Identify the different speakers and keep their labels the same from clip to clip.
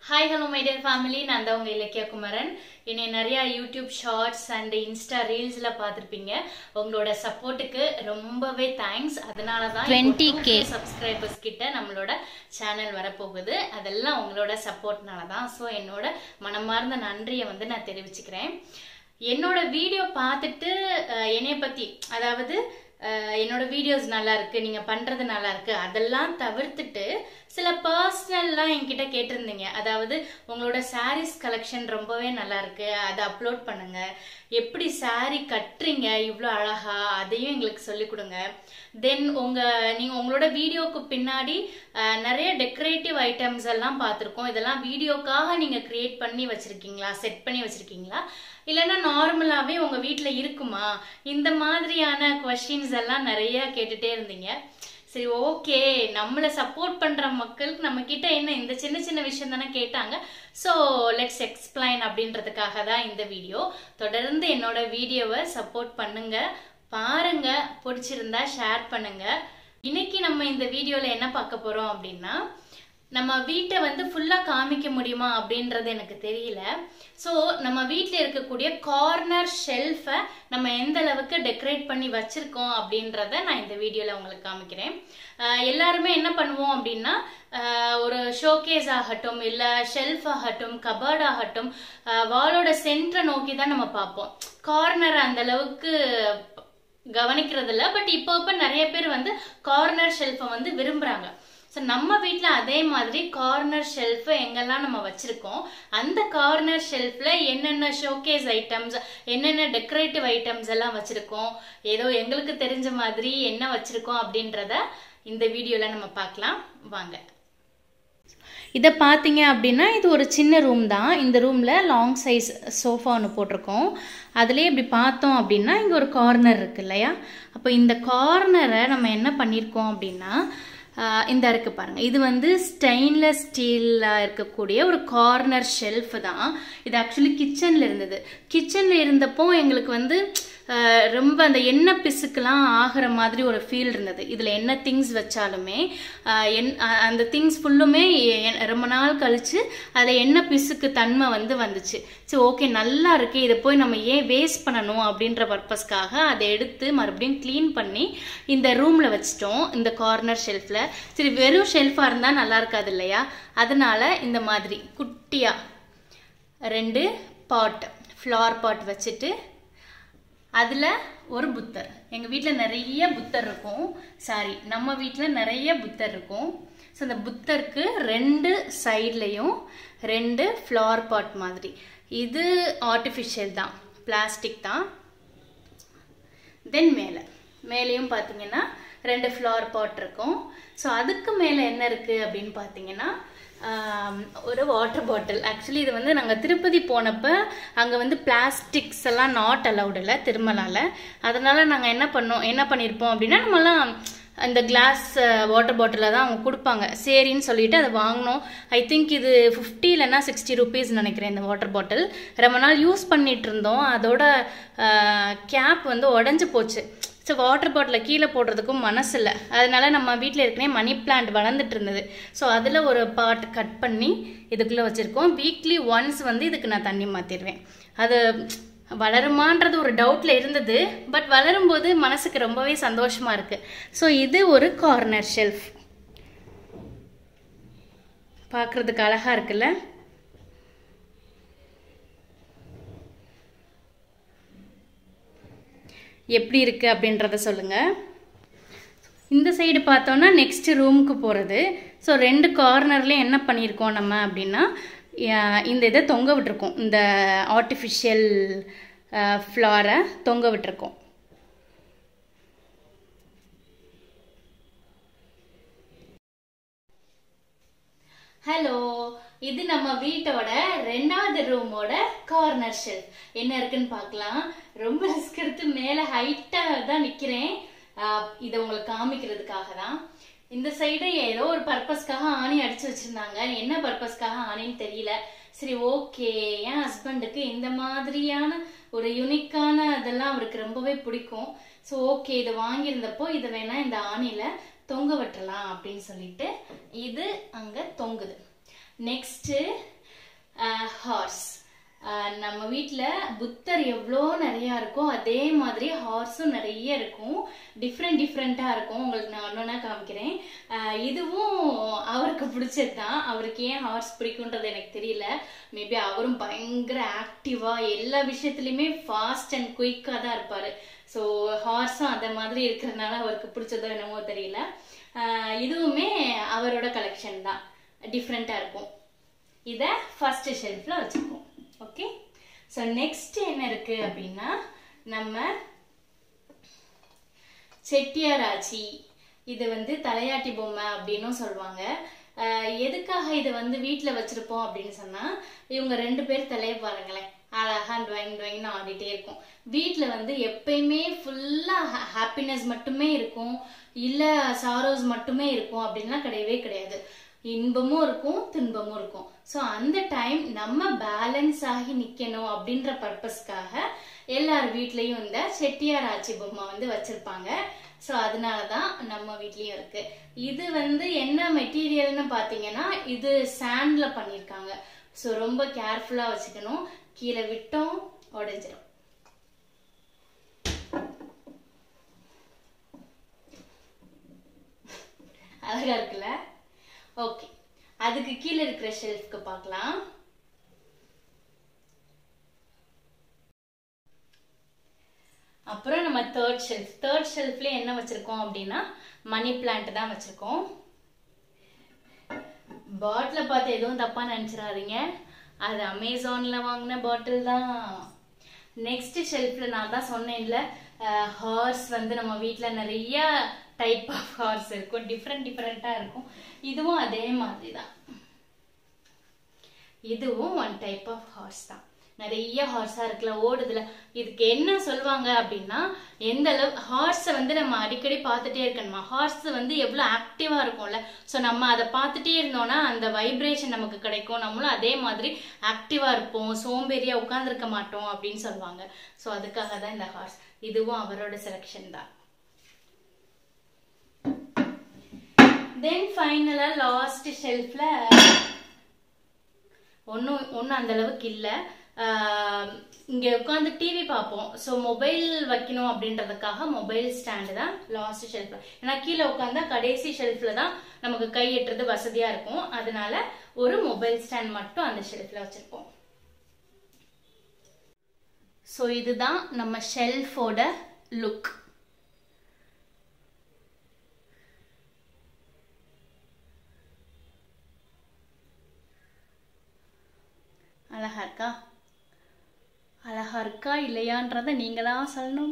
Speaker 1: Hi hello my dear family நான் தான் உங்கள் இலக்கிய குமரன் என்னை நிறையா யூடியூப் ஷார்ட்ஸ் அண்ட் இன்ஸ்டா ரீல்ஸில் பார்த்துருப்பீங்க உங்களோட சப்போர்ட்டுக்கு ரொம்பவே தேங்க்ஸ் அதனால தான்
Speaker 2: 20K.
Speaker 1: சப்ஸ்கிரைபர்ஸ் கிட்ட நம்மளோட சேனல் வரப்போகுது அதெல்லாம் உங்களோட சப்போர்ட்னால தான் ஸோ என்னோட மனமார்ந்த நன்றியை வந்து நான் தெரிவிச்சுக்கிறேன் என்னோட வீடியோ பார்த்துட்டு அஹ், என்னைய பற்றி அதாவது அஹ், என்னோட வீடியோஸ் நல்லா இருக்கு நீங்க பண்றது நல்லா இருக்கு அதெல்லாம் தவிர்த்துட்டு சில பர்சனல்லாம் என்கிட்ட கேட்டிருந்தீங்க அதாவது உங்களோட சாரீஸ் கலெக்ஷன் ரொம்பவே நல்லா இருக்கு அதை அப்லோட் பண்ணுங்க எப்படி saree கட்டுறீங்க இவ்வளோ அழகா அதையும் எங்களுக்கு சொல்லிக் கொடுங்க தென் உங்க நீங்க உங்களோட வீடியோக்கு பின்னாடி அஹ், நிறைய டெக்கரேட்டிவ் ஐட்டம்ஸ் எல்லாம் பார்த்துருக்கோம் இதெல்லாம் வீடியோக்காக நீங்க கிரியேட் பண்ணி வச்சிருக்கீங்களா செட் பண்ணி வச்சிருக்கீங்களா இல்லைன்னா நார்மலாகவே உங்கள் வீட்டில் இருக்குமா இந்த மாதிரியான கொஷின்ஸ் எல்லாம் நிறைய கேட்டுட்டே இருந்தீங்க சரி ஓகே நம்மளை சப்போர்ட் பண்ணுற மக்களுக்கு நம்ம கிட்ட என்ன இந்த சின்ன சின்ன விஷயம் தானே கேட்டாங்க ஸோ லெட்ஸ் எக்ஸ்பிளைன் அப்படின்றதுக்காக தான் இந்த வீடியோ தொடர்ந்து என்னோட வீடியோவை சப்போர்ட் பண்ணுங்க பாருங்க பிடிச்சிருந்தா ஷேர் பண்ணுங்க இன்னைக்கு நம்ம இந்த வீடியோவில் என்ன பார்க்க போகிறோம் அப்படின்னா நம்ம வீட்டை வந்து ஃபுல்லாக காமிக்க முடியுமா அப்படின்றது எனக்கு தெரியல ஸோ நம்ம வீட்டில் இருக்கக்கூடிய கார்னர் ஷெல்ஃபை நம்ம எந்த அளவுக்கு டெக்கரேட் பண்ணி வச்சிருக்கோம் அப்படின்றத நான் இந்த வீடியோவில் உங்களுக்கு காமிக்கிறேன் ஆஹ் எல்லாருமே என்ன பண்ணுவோம் அப்படின்னா ஆஹ் ஒரு ஷோகேஸ் ஆகட்டும் இல்லை ஷெல்ஃப் ஆகட்டும் கபர்ட் ஆகட்டும் வாலோட சென்டரை நோக்கி தான் நம்ம பார்ப்போம் கார்னர் அந்த அளவுக்கு கவனிக்கிறது இல்ல பட் இப்போ இப்போ நிறைய பேர் வந்து கார்னர் ஷெல்ஃபை வந்து விரும்புறாங்க ஸோ நம்ம வீட்டில் அதே மாதிரி கார்னர் ஷெல்ஃபு எங்கெல்லாம் நம்ம வச்சுருக்கோம் அந்த கார்னர் ஷெல்ஃபில் என்னென்ன ஷோகேஸ் ஐட்டம்ஸ் என்னென்ன டெக்கரேட்டிவ் ஐட்டம்ஸ் எல்லாம் வச்சுருக்கோம் ஏதோ எங்களுக்கு தெரிஞ்ச மாதிரி என்ன வச்சுருக்கோம் அப்படின்றத இந்த வீடியோவில் நம்ம பார்க்கலாம் வாங்க இதை பார்த்தீங்க அப்படின்னா இது ஒரு சின்ன ரூம் தான் இந்த ரூமில் லாங் சைஸ் சோஃபா ஒன்று போட்டிருக்கோம் அதுலேயே இப்படி பார்த்தோம் அப்படின்னா இங்கே ஒரு கார்னர் இருக்கு இல்லையா அப்போ இந்த கார்னரை நம்ம என்ன பண்ணியிருக்கோம் அப்படின்னா ஆஹ் இந்த இருக்கு பாருங்க இது வந்து ஸ்டெயின்லெஸ் ஸ்டீலில் இருக்கக்கூடிய ஒரு கார்னர் ஷெல்ஃப் தான் இது ஆக்சுவலி கிச்சனில் இருந்தது கிச்சனில் இருந்தப்போ எங்களுக்கு வந்து ஆஹ் ரொம்ப அந்த எண்ணெய் பிசுக்கெல்லாம் ஆகிற மாதிரி ஒரு ஃபீல் இருந்தது இதில் என்ன திங்ஸ் வச்சாலுமே ஆஹ் என் அ- அந்த திங்ஸ் ஃபுல்லுமே எ- ரொம்ப நாள் கழிச்சு அதில் எண்ணெய் பிசுக்கு தன்மை வந்து வந்துச்சு சரி ஓகே நல்லா இருக்கு இதை போய் நம்ம ஏன் வேஸ்ட் பண்ணணும் அப்படின்ற பர்பஸ்க்காக அதை எடுத்து மறுபடியும் க்ளீன் பண்ணி இந்த ரூமில் வச்சிட்டோம் இந்த கார்னர் ஷெல்ஃபில் சரி வெறும் ஷெல்ஃபாக இருந்தால் நல்லா இருக்காது இல்லையா அதனால இந்த மாதிரி குட்டியாக ரெண்டு பாட் ஃப்ளார் பாட் வச்சுட்டு அதில் ஒரு புத்தர் எங்கள் வீட்டில் நிறைய புத்தர் இருக்கும் சாரி நம்ம வீட்டில் நிறைய புத்தர் இருக்கும் ஸோ அந்த புத்தருக்கு ரெண்டு சைட்லேயும் ரெண்டு ஃப்ளவர் பாட் மாதிரி இது ஆர்டிஃபிஷியல் தான் பிளாஸ்டிக் தான் தென் மேலே மேலேயும் பார்த்தீங்கன்னா ரெண்டு ஃப்ளவர் பாட் இருக்கும் ஸோ அதுக்கு மேலே என்ன இருக்குது அப்படின்னு பார்த்தீங்கன்னா ஆம், ஒரு வாட்டர் பாட்டில் ஆக்சுவலி இது வந்து நாங்கள் திருப்பதி போனப்போ அங்கே வந்து பிளாஸ்டிக்ஸ் எல்லாம் நாட் அலவுட் இல்லை திருமலால அதனால நாங்கள் என்ன பண்ணோம் என்ன பண்ணியிருப்போம் அப்படின்னா நம்மலாம் அந்த கிளாஸ் வாட்டர் பாட்டிலில் தான் அவங்க கொடுப்பாங்க சரின்னு சொல்லிட்டு அதை வாங்கினோம் ஐ திங்க் இது ஃபிஃப்டி இல்லைன்னா சிக்ஸ்டி ருபீஸ் நினைக்கிறேன் இந்த வாட்டர் பாட்டில் ரொம்ப நாள் யூஸ் பண்ணிட்டு இருந்தோம் அதோட கேப் வந்து உடஞ்சி போச்சு ஸோ வாட்டர் பாட்டிலை கீழே போடுறதுக்கும் மனசு இல்லை அதனால நம்ம வீட்டில் ஏற்கனவே மணி பிளான்ட் வளர்ந்துட்டு இருந்தது ஸோ அதில் ஒரு பார்ட் கட் பண்ணி இதுக்குள்ளே வச்சுருக்கோம் வீக்லி ஒன்ஸ் வந்து இதுக்கு நான் தண்ணி மாற்றிடுவேன் அது வளருமான்றது ஒரு டவுட்ல இருந்தது பட் வளரும்போது மனசுக்கு ரொம்பவே சந்தோஷமா இருக்கு ஸோ இது ஒரு கார்னர் ஷெல்ஃப் பார்க்கறதுக்கு அழகா இருக்குல்ல எப்படி இருக்கு அப்படின்றத சொல்லுங்க இந்த சைடு பார்த்தோன்னா நெக்ஸ்ட் ரூமுக்கு போகிறது ஸோ ரெண்டு கார்னர்லேயும் என்ன பண்ணியிருக்கோம் நம்ம அப்படின்னா அஹ் இந்த இதை தொங்க விட்டுருக்கோம் இந்த ஆர்டிஃபிஷியல் ஃப்ளாரை தொங்க விட்டுருக்கோம் ஹலோ இது நம்ம வீட்டோட ரெண்டாவது ரூமோட கார்னர் ஷெல்ஃப் என்ன இருக்குன்னு பார்க்கலாம் ரொம்ப ரிஸ்க் எடுத்து மேலே ஹைட்டாக தான் நிற்கிறேன் இதை உங்களுக்கு காமிக்கிறதுக்காக தான் இந்த சைடு ஏதோ ஒரு பர்பஸ்க்காக ஆணி அடிச்சு வச்சிருந்தாங்க என்ன பர்பஸ்க்காக ஆணின்னு தெரியல சரி ஓகே என் ஹஸ்பண்டுக்கு இந்த மாதிரியான ஒரு யுனிக்கான அதெல்லாம் அவருக்கு ரொம்பவே பிடிக்கும் ஸோ ஓகே இதை வாங்கியிருந்தப்போ இதை வேணா இந்த ஆணியில தொங்க விட்டுறலாம் அப்படின்னு சொல்லிட்டு இது அங்க தொங்குது நெக்ஸ்ட் ஹார்ஸ் நம்ம வீட்டில் புத்தர் எவ்வளோ நிறையா இருக்கோ அதே மாதிரி ஹார்ஸும் நிறைய இருக்கும் டிஃப்ரெண்ட் டிஃப்ரெண்ட்டாக இருக்கும் உங்களுக்கு நான் ஒன்றா காமிக்கிறேன் ஆஹ் இதுவும் அவருக்கு பிடிச்சது தான் அவருக்கு ஏன் ஹார்ஸ் பிடிக்குன்றது எனக்கு தெரியல மேபி அவரும் பயங்கர ஆக்டிவாக எல்லா விஷயத்துலையுமே ஃபாஸ்ட் அண்ட் குயிக்காக தான் இருப்பார் ஸோ ஹார்ஸும் அந்த மாதிரி இருக்கிறதுனால அவருக்கு பிடிச்சதோ என்னமோ தெரியல ஆஹ் இதுவுமே அவரோட கலெக்ஷன் தான் டிஃப்ரெண்ட்டாக இருக்கும் இதை ஃபர்ஸ்ட் ஷெல்ஃபில் வச்சுருக்கோம் ஓகே ஸோ நெக்ஸ்ட் என்ன இருக்கு அப்படின்னா நம்ம செட்டியார் ஆச்சி இது வந்து தலையாட்டி பொம்மை அப்படின்னும் சொல்லுவாங்க ஆஹ் எதுக்காக இதை வந்து வீட்டில் வச்சிருப்போம் அப்படின்னு சொன்னா இவங்க ரெண்டு பேர் தலையை பாருங்களேன் அழகா டுவைங் டுவைங்னு ஆடிட்டே இருக்கும் வீட்டில் வந்து எப்பயுமே ஃபுல்லாக ஹாப்பினஸ் மட்டுமே இருக்கும் இல்லை சாரோஸ் மட்டுமே இருக்கும் அப்படின்லாம் கிடையவே கிடையாது இன்பமும் இருக்கும் துன்பமும் இருக்கும் ஸோ அந்த டைம் நம்ம பேலன்ஸ் ஆகி நிற்கணும் அப்படின்ற பர்பஸ்க்காக எல்லார் வீட்லேயும் இந்த செட்டியார் ஆச்சி பொம்மை வந்து வச்சிருப்பாங்க ஸோ அதனால தான் நம்ம வீட்லேயும் இருக்கு இது வந்து என்ன மெட்டீரியல்னு பார்த்தீங்கன்னா இது சாண்டில் பண்ணியிருக்காங்க ஸோ ரொம்ப கேர்ஃபுல்லாக வச்சுக்கணும் கீழே விட்டோம் உடைஞ்சிரும் அழகா இருக்குல்ல ஓகே அதுக்கு கீழே இருக்கிற ஷெல்ஃப்க்கு பார்க்கலாம் அப்புறம் நம்ம தேர்ட் ஷெல்ஃப் தேர்ட் ஷெல்ஃப்ல என்ன வச்சிருக்கோம் அப்படின்னா மணி பிளான்ட் தான் வச்சிருக்கோம் பாட்டில் பார்த்து எதுவும் தப்பா நினைச்சிடாதீங்க அது அமேசான்ல வாங்கின பாட்டில் தான் நெக்ஸ்ட் ஷெல்ஃப்ல நான் தான் சொன்னேன்ல ஹார்ஸ் வந்து நம்ம வீட்ல நிறைய டைப் ஆஃப் ஹார்ஸ் இருக்கும் டிஃப்ரெண்ட் டிஃப்ரெண்டா இருக்கும் இதுவும் அதே மாதிரி தான் இதுவும் ஒன் டைப் ஆஃப் ஹார்ஸ் தான் நிறைய ஹார்ஸா இருக்குல்ல ஓடுதுல இதுக்கு என்ன சொல்லுவாங்க அப்படின்னா எந்த அளவு ஹார்ஸை வந்து நம்ம அடிக்கடி பார்த்துட்டே இருக்கணுமா ஹார்ஸ் வந்து எவ்வளோ ஆக்டிவா இருக்கும்ல ஸோ நம்ம அதை பார்த்துட்டே இருந்தோம்னா அந்த வைப்ரேஷன் நமக்கு கிடைக்கும் நம்மளும் அதே மாதிரி ஆக்டிவா இருப்போம் சோம்பேறியா உட்கார்ந்துருக்க மாட்டோம் அப்படின்னு சொல்லுவாங்க ஸோ அதுக்காக தான் இந்த ஹார்ஸ் இதுவும் அவரோட செலெக்ஷன் தான் தென் ஃபைனலாக லாஸ்ட் ஷெல்ஃபில் ஒன்றும் ஒன்றும் அந்த அளவுக்கு இல்லை இங்கே உட்காந்து டிவி பார்ப்போம் ஸோ மொபைல் வைக்கணும் அப்படின்றதுக்காக மொபைல் ஸ்டாண்டு தான் லாஸ்ட் ஷெல்ஃபில் ஏன்னா கீழே உட்காந்தா கடைசி ஷெல்ஃபில் தான் நமக்கு கை எட்டுறது வசதியாக இருக்கும் அதனால ஒரு மொபைல் ஸ்டாண்ட் மட்டும் அந்த ஷெல்ஃபில் வச்சுருப்போம் ஸோ இதுதான் நம்ம ஷெல்ஃபோட லுக் அழகா இருக்கா அழகா இருக்கா இல்லையான்றத நீங்க தான் சொல்லணும்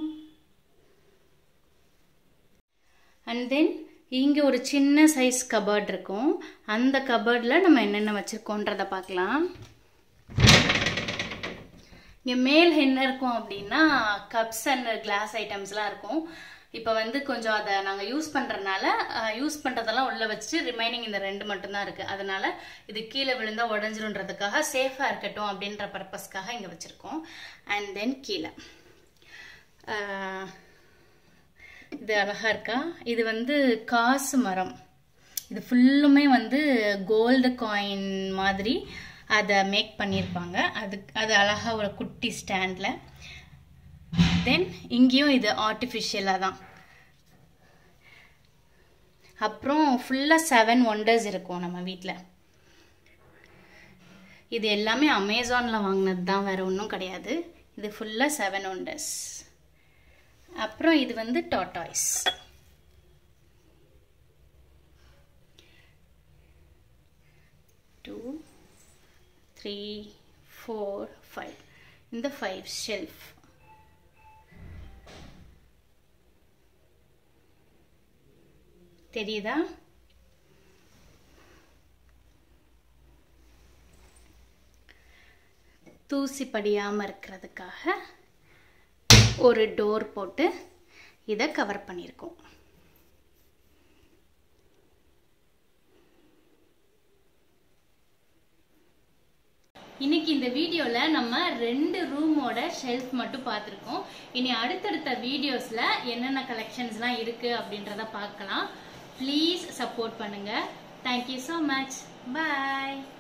Speaker 1: அண்ட் தென் இங்கே ஒரு சின்ன சைஸ் கபர்ட் இருக்கும் அந்த கபர்டில் நம்ம என்னென்ன வச்சுருக்கோன்றத பார்க்கலாம் இங்கே மேல் என்ன இருக்கும் அப்படின்னா கப்ஸ் அண்ட் கிளாஸ் ஐட்டம்ஸ்லாம் இருக்கும் இப்போ வந்து கொஞ்சம் அதை நாங்கள் யூஸ் பண்ணுறதுனால யூஸ் பண்ணுறதெல்லாம் உள்ளே வச்சுட்டு ரிமைனிங் இந்த ரெண்டு மட்டும்தான் இருக்குது அதனால இது கீழே விழுந்தால் உடஞ்சிருன்றதுக்காக சேஃபாக இருக்கட்டும் அப்படின்ற பர்பஸ்க்காக இங்கே வச்சுருக்கோம் அண்ட் தென் கீழே இது அழகாக இருக்கா இது வந்து காசு மரம் இது ஃபுல்லுமே வந்து கோல்டு காயின் மாதிரி அதை மேக் பண்ணியிருப்பாங்க அது அது அழகாக ஒரு குட்டி ஸ்டாண்டில் தென் இங்கேயும் இது ஆர்டிஃபிஷியலாக தான் அப்புறம் ஃபுல்லாக செவன் ஒண்டர்ஸ் இருக்கும் நம்ம வீட்டில் இது எல்லாமே அமேசானில் வாங்கினது தான் வேறு ஒன்றும் கிடையாது இது ஃபுல்லாக செவன் ஒண்டர்ஸ் அப்புறம் இது வந்து tortoise two three four five இந்த ஃபைவ் ஷெல்ஃப் தெரியுதா தூசி படியாமல் இருக்கிறதுக்காக ஒரு டோர் போட்டு இதை கவர் பண்ணியிருக்கோம் இன்னைக்கு இந்த வீடியோவில் நம்ம ரெண்டு ரூமோட ஷெல்ஃப் மட்டும் பார்த்துருக்கோம் இனி அடுத்தடுத்த வீடியோஸில் என்னென்ன கலெக்ஷன்ஸ்லாம் இருக்குது அப்படின்றத பார்க்கலாம் ப்ளீஸ் சப்போர்ட் பண்ணுங்கள் தேங்க்யூ ஸோ மச் பாய்